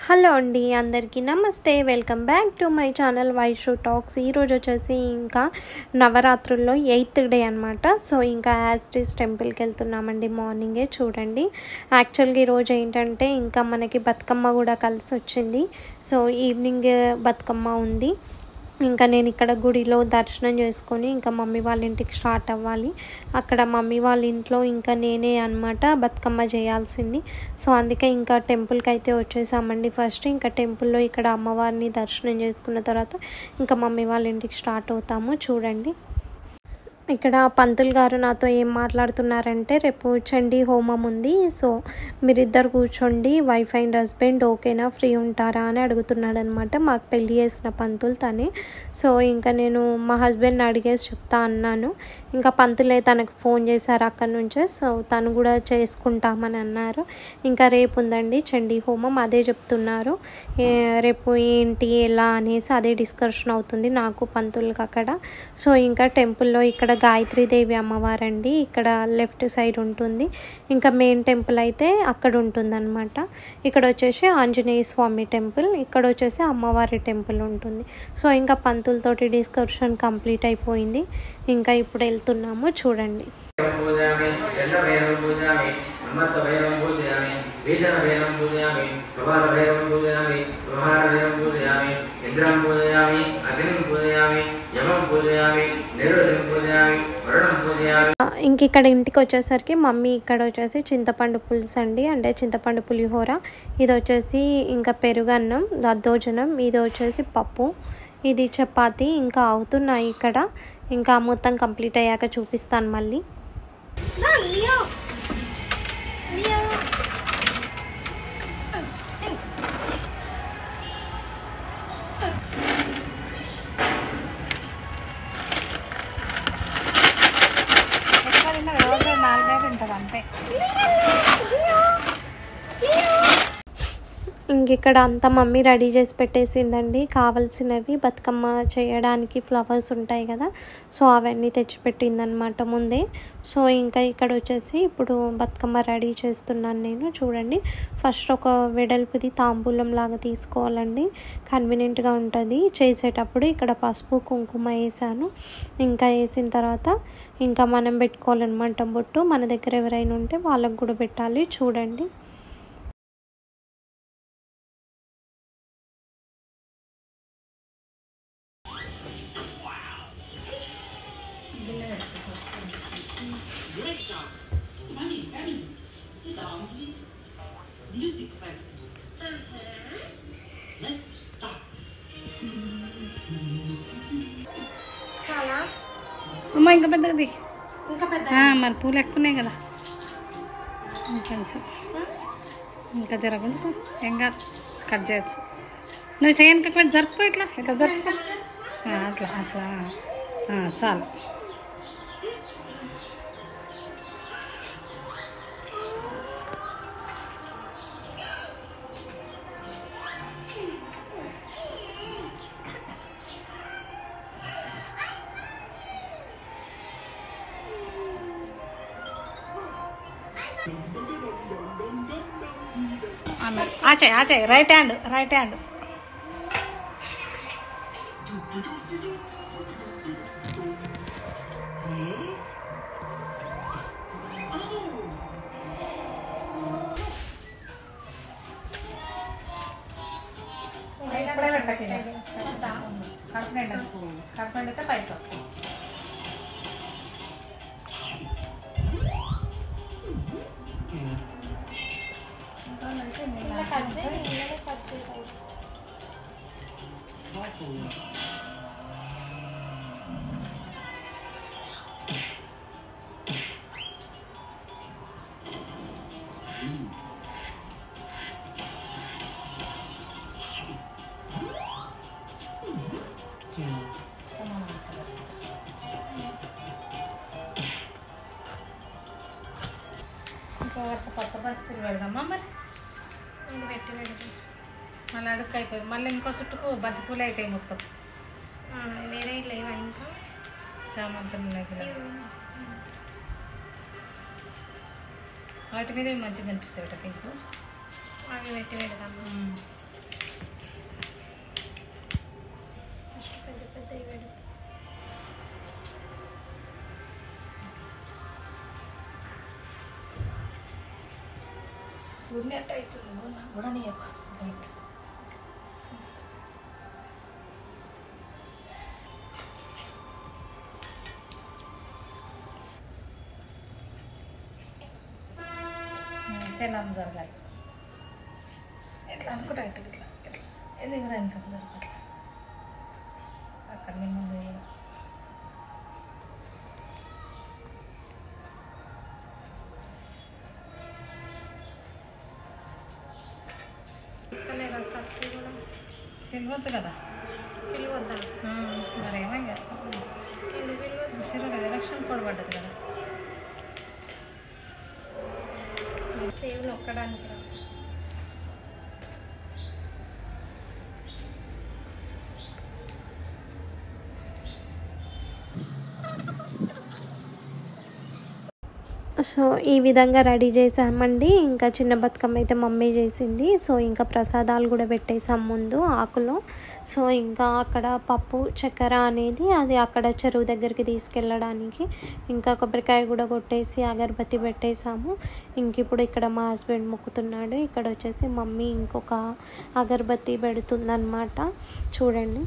Hello అండి అందరికీ నమస్తే welcome back to my channel Vaishu talks ఈరోజు వచ్చేసి ఇంకా నవరాత్రుల్లో ఎయిత్ డే అనమాట సో ఇంకా యాస్టిస్ టెంపుల్కి వెళ్తున్నామండి మార్నింగే చూడండి యాక్చువల్గా ఈరోజు ఏంటంటే ఇంకా మనకి బతుకమ్మ కూడా కలిసి వచ్చింది సో ఈవినింగ్ బతుకమ్మ ఉంది ఇంకా నేను ఇక్కడ గుడిలో దర్శనం చేసుకొని ఇంకా మమ్మీ వాళ్ళ ఇంటికి స్టార్ట్ అవ్వాలి అక్కడ మమ్మీ వాళ్ళ ఇంట్లో ఇంకా నేనే అనమాట బతుకమ్మ చేయాల్సింది సో అందుకే ఇంకా టెంపుల్కి అయితే వచ్చేసామండి ఫస్ట్ ఇంకా టెంపుల్లో ఇక్కడ అమ్మవారిని దర్శనం చేసుకున్న తర్వాత ఇంకా మమ్మీ వాళ్ళ ఇంటికి స్టార్ట్ అవుతాము చూడండి ఇక్కడ పంతులు గారు నాతో ఏం మాట్లాడుతున్నారంటే రేపు చండీ హోమం ఉంది సో మీరిద్దరు కూర్చోండి వైఫ్ అండ్ హస్బెండ్ ఓకేనా ఫ్రీ ఉంటారా అని అడుగుతున్నాడు అనమాట మాకు పెళ్ళి చేసిన పంతులు తనే సో ఇంకా నేను మా హస్బెండ్ని అడిగేసి చెప్తా అన్నాను ఇంకా పంతులే తనకు ఫోన్ చేశారు అక్కడి నుంచే సో తను కూడా చేసుకుంటామని అన్నారు ఇంకా రేపు ఉందండి చండీ హోమం అదే చెప్తున్నారు ఏ- రేపు ఏంటి ఎలా అనేసి అదే డిస్కషన్ అవుతుంది నాకు పంతులకి అక్కడ సో ఇంకా టెంపుల్లో ఇక్కడ గాయత్రీదేవి అమ్మవారండి ఇక్కడ లెఫ్ట్ సైడ్ ఉంటుంది ఇంకా మెయిన్ టెంపుల్ అయితే అక్కడ ఉంటుందన్నమాట ఇక్కడ వచ్చేసి ఆంజనేయ స్వామి టెంపుల్ ఇక్కడ వచ్చేసి అమ్మవారి టెంపుల్ ఉంటుంది సో ఇంకా పంతులతోటి డిస్కషన్ కంప్లీట్ అయిపోయింది ఇంకా ఇప్పుడు వెళ్తున్నాము చూడండి వేదం పూజయామి చంద్రవేదం పూజయామి అమృతవేదం పూజయామి భీషణవేదం పూజయామి ప్రభాతవేదం పూజయామి వ్యవహారవేదం పూజయామి ఇంద్రం పూజయామి అగ్నిం పూజయామి యమం పూజయామి నిరుజం పూజయామి వరుణం పూజయామి ఆ, ఇంక ఇక్కడ ఇంటికి వచ్చేసరికి మమ్మీ ఇక్కడ వచ్చేసి చింతపండు పులుసు అండి అంటే చింతపండు పులిహోర ఇది వచ్చేసి ఇంకా పెరుగన్నం దద్దోజనం ఇది వచ్చేసి పప్పు ఇది చపాతి ఇంకా అవుతున్నాయి ఇక్కడ ఇంకా మొత్తం కంప్లీట్ అయ్యాక చూపిస్తాను మళ్ళీ ఎక్కువ తిన్నది రోజు నాలుగైదు తింటుంది అంతే ఇంక ఇక్కడ అంతా మమ్మీ రెడీ చేసి పెట్టేసిందండి కావాల్సినవి బతుకమ్మ చేయడానికి ఫ్లవర్స్ ఉంటాయి కదా సో అవన్నీ తెచ్చిపెట్టిందనమాట ముందే సో ఇంకా ఇక్కడ వచ్చేసి ఇప్పుడు బతుకమ్మ రెడీ చేస్తున్నాను నేను చూడండి ఫస్ట్ ఒక వెడల్పుది తాంబూలం లాగా తీసుకోవాలండి కన్వీనియంట్గా ఉంటుంది చేసేటప్పుడు ఇక్కడ పసుపు కుంకుమ వేసాను ఇంకా వేసిన తర్వాత ఇంకా మనం పెట్టుకోవాలన్నమాట బొట్టు మన దగ్గర ఎవరైనా ఉంటే వాళ్ళకు కూడా పెట్టాలి చూడండి అమ్మ ఇంకా పెద్దది ఇంకా పెద్ద ఆ, మరి పూలు ఎక్కువ ఉన్నాయి కదా ఇంకొంచెం ఇంకా జర కొంచెం ఏం కాదు కట్ చేయొచ్చు నువ్వు చేయడానికి కొంచెం జరుపు ఇట్లా ఇట్లా జరుపు ఆ, అట్లా అట్లా ఆ, చాలు అన్నారు ఆచే ఆచే రైట్ హ్యాండ్ రైట్ హ్యాండ్ కడుపు పైకి వస్తుంది ఇంకో వరుస కొత్త పరిస్థితులు పెడదామా మరి పెట్టి పెడతాం మళ్ళీ అడుగు అయిపోయింది మళ్ళీ ఇంకో చుట్టుకు బంతి పూలు అవుతాయి మొత్తం వేరే లేవా ఇంకా చామంతులు ఉన్నాయి కదా వాటి మీద మంచిగా కనిపిస్తాయి పింక్ అవి పెట్టి పెడదాము గుండెట్ అవుతుంది నాకు కూడా నీ యొక్క లైట్ పెళ్ళాం జరగాలి ఎట్లా అనుకుంటా ఇట్లా ఇట్లా ఇట్లా ఇది కూడా వెనక జరగట్లా అక్కడ నీ ముందు కూడా తెలియదు కదా పిలవద్దా మరేమో ఇక సిరుడు ఎలక్షన్ కోడ్ పడ్డది కదా సేవ్ నొక్కడానికి రా. సో ఈ విధంగా రెడీ చేసామండి ఇంకా చిన్న బతుకమ్మ అయితే మమ్మీ చేసింది సో ఇంకా ప్రసాదాలు కూడా పెట్టేసాం ముందు ఆకులో సో ఇంకా అక్కడ పప్పు చక్కెర అనేది అది అక్కడ చెరువు దగ్గరికి తీసుకెళ్ళడానికి ఇంకా కొబ్బరికాయ కూడా కొట్టేసి అగరబత్తి పెట్టేసాము ఇంక ఇప్పుడు ఇక్కడ మా హస్బెండ్ మొక్కుతున్నాడు ఇక్కడ వచ్చేసి మమ్మీ ఇంకొక అగరబత్తి పెడుతుందన్నమాట చూడండి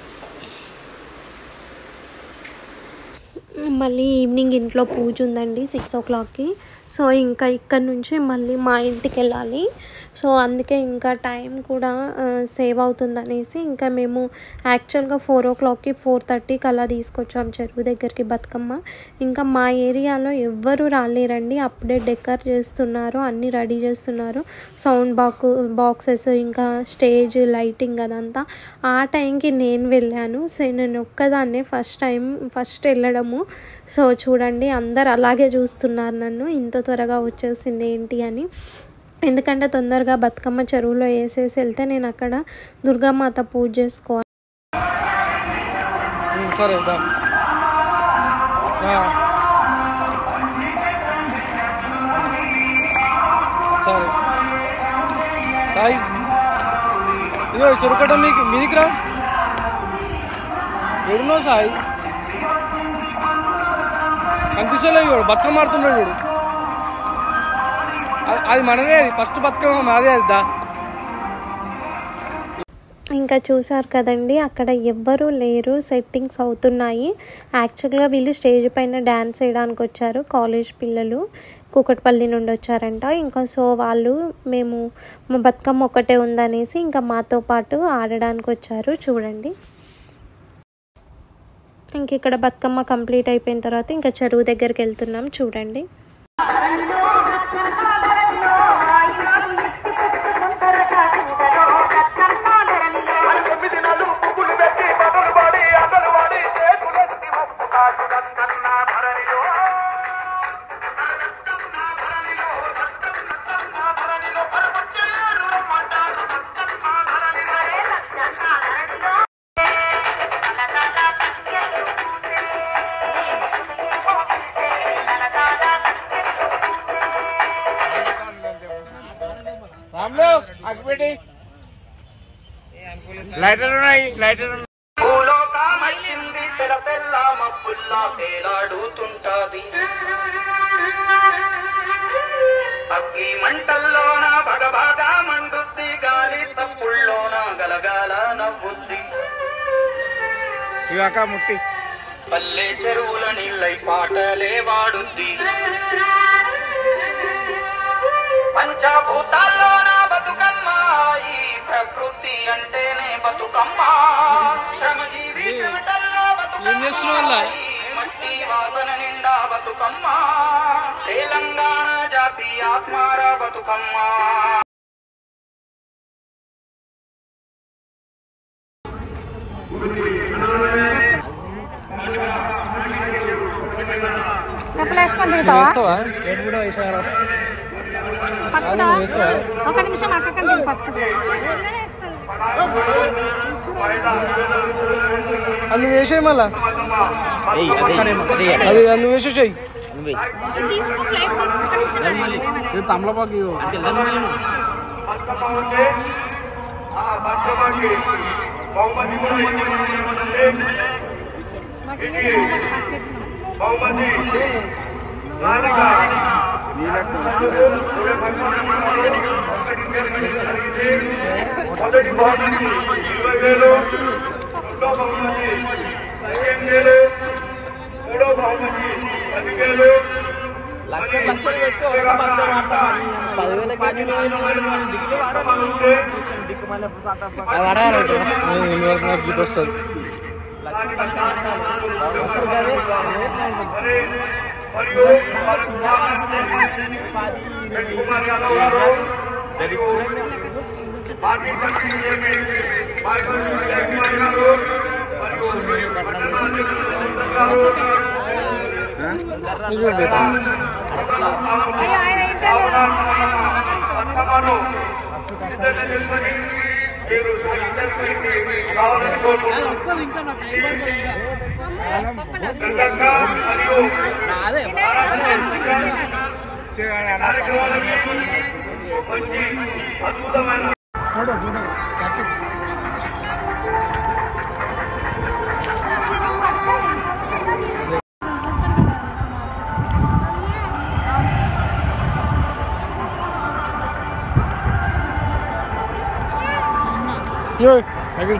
మళ్ళీ ఈవినింగ్ ఇంట్లో పూజ ఉందండి సిక్స్ ఓ క్లాక్కి సో ఇంకా ఇక్కడ నుంచి మళ్ళీ మా ఇంటికి వెళ్ళాలి సో అందుకే ఇంకా టైం కూడా సేవ్ అవుతుందనేసి ఇంకా మేము యాక్చువల్గా ఫోర్ ఓ క్లాక్కి ఫోర్ థర్టీకి అలా తీసుకొచ్చాం చెరువు దగ్గరికి బతుకమ్మ ఇంకా మా ఏరియాలో ఎవ్వరు రాలేరండి అప్పుడే డెకర్ చేస్తున్నారు అన్నీ రెడీ చేస్తున్నారు సౌండ్ బాక్ బాక్సెస్ ఇంకా స్టేజ్ లైటింగ్ అదంతా ఆ టైంకి నేను వెళ్ళాను సో నేను ఒక్కదాన్నే ఫస్ట్ టైం ఫస్ట్ వెళ్ళడము సో చూడండి అందరు అలాగే చూస్తున్నారు నన్ను ఇంత త్వరగా వచ్చేసింది ఏంటి అని ఎందుకంటే తొందరగా బతుకమ్మ చెరువులో వేసేసి వెళ్తే నేను అక్కడ దుర్గామాత పూజ చేసుకోవాలి సరే దా ఆ. సరే సాయి ఇగో చురకట మీకు మీదికి రా ఎడున్నావు సాయి కనిపిస్తలేవు చూడు బతుకమ్మ ఆడుతున్నాడు చూడు అది- అది మనదే అది ఫస్ట్ బతుకమ్మ మాదే అది దా ఇంకా చూసారు కదండి అక్కడ ఎవ్వరూ లేరు సెట్టింగ్స్ అవుతున్నాయి యాక్చువల్గా వీళ్ళు స్టేజ్ పైన డ్యాన్స్ వేయడానికి వచ్చారు కాలేజ్ పిల్లలు కూకట్పల్లి నుండి వచ్చారంట ఇంకా సో వాళ్ళు మేము మా బతుకమ్మ ఒకటే ఉందనేసి ఇంకా మాతో పాటు ఆడడానికి వచ్చారు చూడండి ఇంక ఇక్కడ బతుకమ్మ కంప్లీట్ అయిపోయిన తర్వాత ఇంకా చెరువు దగ్గరికి వెళ్తున్నాం చూడండి తొమ్మిది నెలలు పువ్వులు పెట్టి బదులు పడి అతలు పడి చేతులెత్తి ముప్పు కాటు దత్తన్న ధరణిలో దత్తన్న ధరణిలో దత్తన్న ధరణిలో పరమచ్చేడు రమ్మంటారు దత్తన్న ధరణిలో దత్తన్న ధరణిలో రామ్లో అగ్గిపెట్టి లైటర్ ఉన్నాయి లైటర్ భూలోకమచ్చింది తెర తెల్ల మబ్బుల్లా తేలాడుతుంటాది అగ్గి మంటల్లోన భగభగా మండుద్ది గాలి సప్పుల్లోన గలగాల నవ్వుద్ది ఇవాక ముట్టి పల్లె చెరువుల నీళ్ళై పాటలే వాడుద్ది పంచభూతాల్లోన బతుకమ్మ ఈ ప్రకృతి అంటేనే బతుకమ్మ శ్రమజీవి చెమటల్లో ఏం చేస్తున్నావు అలా? బతుకమ్మ ఈ మట్టి వాసన నిండా బతుకమ్మ తెలంగాణ జాతి ఆత్మార బతుకమ్మ చెప్పులు వేసుకొని తిరుగుతావా వేస్తావా పట్టుకుంటావా వేస్తావా? ఒక నిమిషం అక్కడికంటే పట్టుకుంటా అది నువ్వు వేసేయి మళ్ళా అది అది నువ్వు వేసేసేయి తీసుకో ప్లేట్ ఒక నిమిషం తమలపాకు ఫస్ట్ ఇచ్చినాం మొదటి బహుమతి ఇరవై వేలు రెండో బహుమతి పదిహేను వేలు మూడో బహుమతి పది వేలు లక్ష లక్షలు పెట్టి ఒక మధ్య వాడతాం పదివేల గీత వస్తుంది మరియు కుమార్ యాదవ్ గారు పార్టీ కమిటీ చైర్మన్ మార్గం విజయ్ కుమార్ గారు మరియు గారు వర్తమానం ఇద్దరిని నిలబడి మీరు ఇద్దరికి కావాలని కోరుకుంటున్నాను గంగా మరియు కార్యక్రమాలకి మంచి అద్భుతమైన Yo, aquí.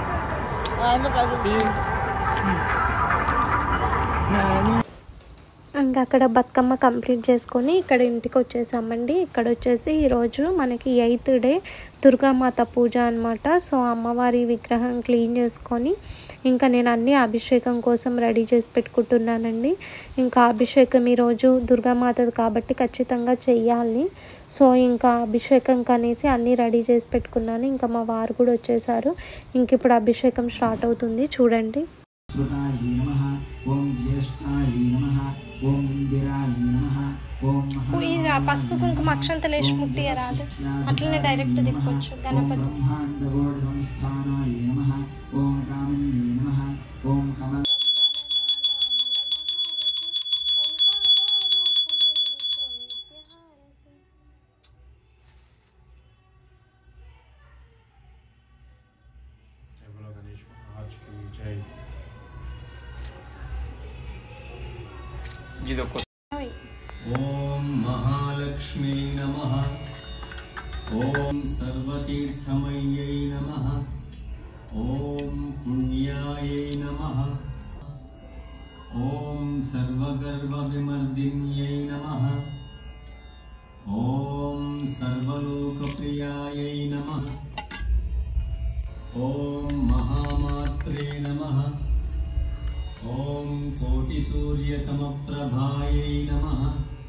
ఇంకా అక్కడ బతుకమ్మ కంప్లీట్ చేసుకొని ఇక్కడ ఇంటికి వచ్చేసామండి ఇక్కడ వచ్చేసి ఈరోజు మనకి ఎయిత్ డే దుర్గామాత పూజ అనమాట సో అమ్మవారి విగ్రహం క్లీన్ చేసుకొని ఇంకా నేను అన్ని అభిషేకం కోసం రెడీ చేసి పెట్టుకుంటున్నానండి ఇంకా అభిషేకం ఈరోజు దుర్గామాతది కాబట్టి ఖచ్చితంగా చెయ్యాలి సో ఇంకా అభిషేకం కనేసి అన్నీ రెడీ చేసి పెట్టుకున్నాను ఇంకా మా వారు కూడా వచ్చేసారు ఇంక ఇప్పుడు అభిషేకం స్టార్ట్ అవుతుంది చూడండి श्रुताय नमः ॐ ज्येष्ठाय नमः ॐ इन्दिराय नमः ॐ పసుపు కుంకుమ అక్షంతలు వేసి ముట్టియరాదు అట్లనే డైరెక్ట్ తిప్పొచ్చు గణపతి ब्रह्माण्डगोढसंस्थानाय नमः ॐ कामिन्ये नमः ॐ कमल ఇది ఒక్క ॐ महालक्ष्मी नमः ॐ सर्वतीर्थमय्यै नमः ॐ पुण्यायै नमः ॐ सर्वगर्वविमर्दिन्यै नमः ॐ सर्वलोकप्रियायै नमः ॐ महामात्रे नमः ॐ कोटिसूर्यसमप्रभायै नमः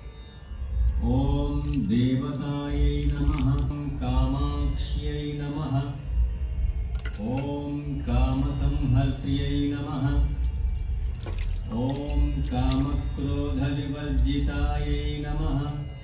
ॐ देवतायै नमः ॐ कामाक्ष्यै नमः ॐ कामसंहर्त्र्यै नमः ॐ कामक्रोधविवर्जितायै नमः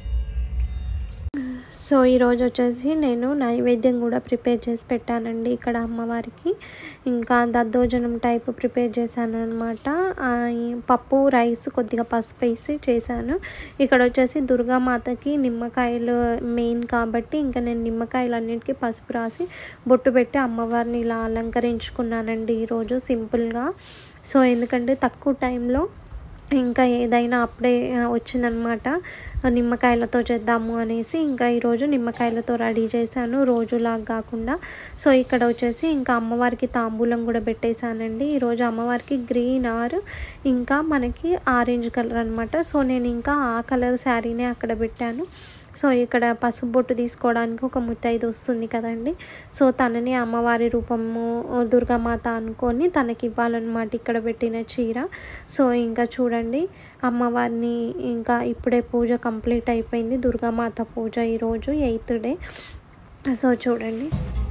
సో ఈరోజు వచ్చేసి నేను నైవేద్యం కూడా ప్రిపేర్ చేసి పెట్టానండి ఇక్కడ అమ్మవారికి ఇంకా దద్దోజనం టైప్ ప్రిపేర్ చేశాను అనమాట పప్పు రైస్ కొద్దిగా పసుపు వేసి చేశాను ఇక్కడ వచ్చేసి దుర్గామాతకి నిమ్మకాయలు మెయిన్ కాబట్టి ఇంకా నేను నిమ్మకాయలు అన్నిటికీ పసుపు రాసి బొట్టు పెట్టి అమ్మవారిని ఇలా అలంకరించుకున్నానండి ఈరోజు సింపుల్గా సో ఎందుకంటే తక్కువ టైంలో ఇంకా ఏదైనా అప్పుడే ఆ, వచ్చిందనమాట నిమ్మకాయలతో చేద్దాము అనేసి ఇంకా ఈరోజు నిమ్మకాయలతో రెడీ చేశాను రోజులాగా కాకుండా సో ఇక్కడ వచ్చేసి ఇంకా అమ్మవారికి తాంబూలం కూడా పెట్టేశానండి ఈరోజు అమ్మవారికి గ్రీన్ ఆర్ ఇంకా మనకి ఆరెంజ్ కలర్ అనమాట సో నేను ఇంకా ఆ కలర్ శారీనే అక్కడ పెట్టాను సో ఇక్కడ పసుపు బొట్టు తీసుకోవడానికి ఒక ముత్తైదు వస్తుంది కదండి సో తనని అమ్మవారి రూపము దుర్గామాత అనుకొని తనకి ఇవ్వాలన్నమాట ఇక్కడ పెట్టిన చీర సో ఇంకా చూడండి అమ్మవారిని ఇంకా ఇప్పుడే పూజ కంప్లీట్ అయిపోయింది దుర్గామాత పూజ ఈరోజు ఎయిత్ డే సో చూడండి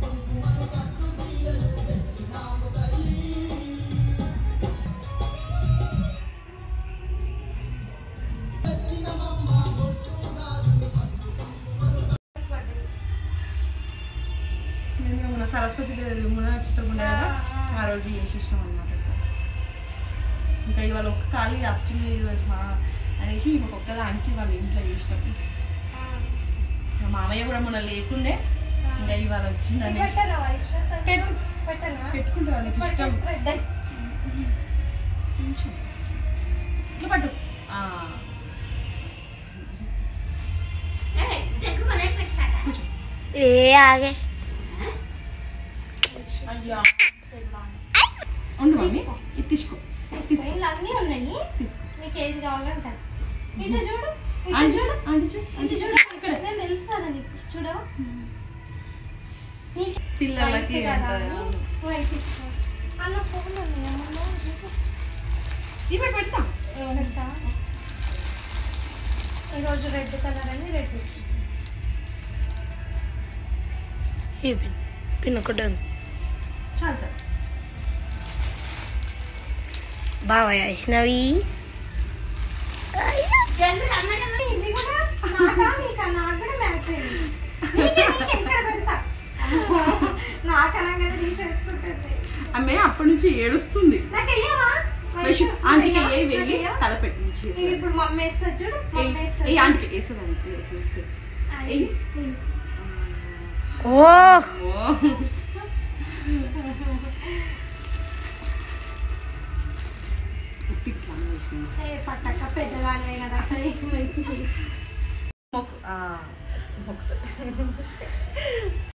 మేము మన సరస్వతి దేవి మన చిత్రం ఉండే కదా ఆ రోజు చేసేసినాం అనమాట ఇంకా ఇవాళ ఒక్క ఖాళీ అష్టమి రోజు మా అనేసి ఇంకొక ఒక్క దానికి వాళ్ళ ఇంట్లో చేసినాం మా మామయ్య కూడా మొన్న లేకుండే ఇంకా ఇవాళ వచ్చింది అనేసి పెట్టు పెట్టుకుంటా నీకు ఇష్టం కొంచెం. ఇట్లా పట్టు ఆ. ఏ ఆగే ఉండు మమ్మీ ఇది తీసుకో తీసుకో. ఇలా అన్నీ ఉన్నాయి తీసుకో నీకు ఏది కావాలంటే అది. ఇటు చూడు ఇటు ఆంటీ చూడు చూడు ఆంటీ చూడు ఇటు చూడు నేను తెలుసు కదా నీకు చూడు నీకు పిల్లలకి వైట్ కదా ఉంటుంది, అని అవును. వైట్ ఇచ్చాను అన్న ఫోన్ ఉంది ఏమన్నా ఇవి పెడతా పెడతా ఈరోజు రెడ్ కలర్ అని రెడ్ ఇచ్చాను పిన్ ఒకటి ఉంది చాలు చాలు బాగా వేసినవి జల్దీ రమ్మని ఇది కూడా నాకా నీకా నాకు కూడా మ్యాచ్ అయింది నీకే నీకే ఇక్కడ పెడతా నాకనగానే తీసేసుకుంటుంది ఆమె అప్పటి నుంచి ఏడుస్తుంది నాకు వెయ్యవా వైషు, ఆంటీకి ఏ నాకు వెయ్యి వెయ్యవా? తల పెట్టి నుంచి ఇవి ఇప్పుడు మమ్మీ వేస్తుంది చూడు మమ్మీ ఏ వేస్తుంది ఆంటీకి వేసేదాన్ని పిల్లలకి వేస్తే ఎయ్. ఓ ఓ ఉప్పికి స్నానం చేసినాను. ఏ పట్టక్క పెద్దదానివే కదా అక్కడ ఏమైంది మొక్కు- ఆ, మొక్కుతా.